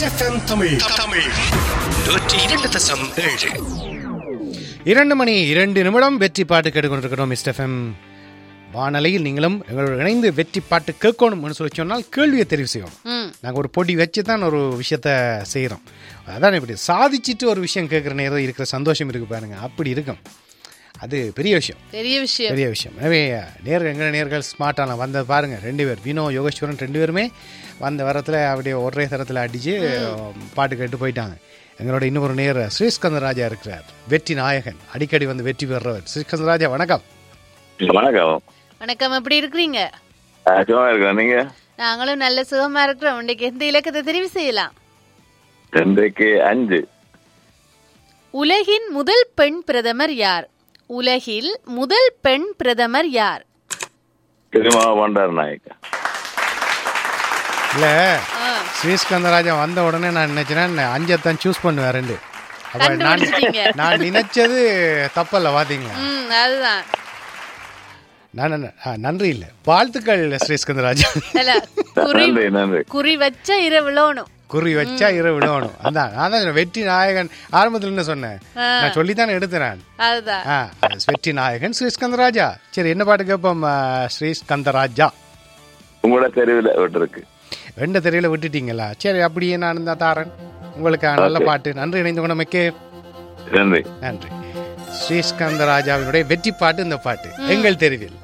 East FM Tamil Tamil நூற்றி இரண்டு தசம் ஏழு இரண்டு மணி இரண்டு நிமிடம் வெற்றி பாட்டு கேட்டுக்கொண்டிருக்கிறோம் மிஸ்டர் எஃப்எம் வானலையில் நீங்களும் எங்களோட இணைந்து வெற்றி பாட்டு கேட்கணும்னு சொல்லி சொன்னால் கேள்வியை தெரிவு செய்யணும் ம் நாங்கள் ஒரு போட்டி வச்சு தான் ஒரு விஷயத்த செய்கிறோம் அதான் இப்படி சாதிச்சுட்டு ஒரு விஷயம் கேட்குற நேரம் இருக்கிற சந்தோஷம் இருக்கு பாருங்க அப்படி இருக்கும் அது பெரிய விஷயம் பெரிய விஷயம் பெரிய விஷயம் எனவே நேர்கள் எங்கள் நேர்கள் ஸ்மார்ட்டான வந்த பாருங்க ரெண்டு பேர் வினோ யோகேஸ்வரன் ரெண்டு பேருமே வந்த வரத்தில் அப்படியே ஒரே தரத்தில் அடித்து பாட்டு கேட்டு போயிட்டாங்க எங்களோட இன்னொரு நேர் ஸ்ரீஸ்கந்தராஜா இருக்கிறார் வெற்றி நாயகன் அடிக்கடி வந்து வெற்றி பெறுறவர் ஸ்ரீஸ்கந்தராஜா வணக்கம் வணக்கம் வணக்கம் எப்படி இருக்கிறீங்க ஆ, சும்மா இருக்கேன் நீங்க நாங்களும் நல்ல சுகமா இருக்கிறோம் இன்னைக்கு எந்த இலக்கத்தை தெரிவு செய்யலாம் இன்றைக்கு அஞ்சு உலகின் முதல் பெண் பிரதமர் யார் உலகில் முதல் பெண் பிரதமர் யார் திருமா பண்டார் நாயக்கா இல்லை ஆ, ஸ்ரீஸ்கந்தராஜா வந்த உடனே நான் நினைச்சேன் அஞ்சத்தான் சூஸ் பண்ணுவேன் ரெண்டு அப்ப நான் கண்டுபிடிச்சிட்டீங்க. நான் நினைச்சது தப்பல்ல பாத்தீங்களா ம் அதுதான் நான் நன்- ஆ, நன்றி இல்லை வாழ்த்துக்கள் ஸ்ரீஸ்கந்தராஜா இல்ல குறி நன்றி நன்றி குறி வச்ச இரவு விழணும் குறி வச்சா இரவு விழணும் அதான் நான் தான் சொன்னேன், வெற்றி நாயகன் ஆரம்பத்துல என்ன சொன்னேன் நான் சொல்லித்தானே எடுத்தேன் நான் அதுதான் ஆ அது வெற்றி நாயகன் ஸ்ரீஸ்கந்தராஜா சரி என்ன பாட்டு கேட்போம் ஆ, ஸ்ரீஸ்கந்தராஜா உங்களோட தெருவில் விட்டுருக்கு ரெண்டு தெரியல விட்டுட்டீங்களா சரி அப்படியே நான் தான் தாரேன் உங்களுக்கு நல்ல பாட்டு நன்றி இணைந்து கொண்டமைக்கு நன்றி நன்றி ஸ்ரீஸ்கந்தராஜாவினுடைய வெற்றி பாட்டு இந்த பாட்டு எங்கள் தெருவில்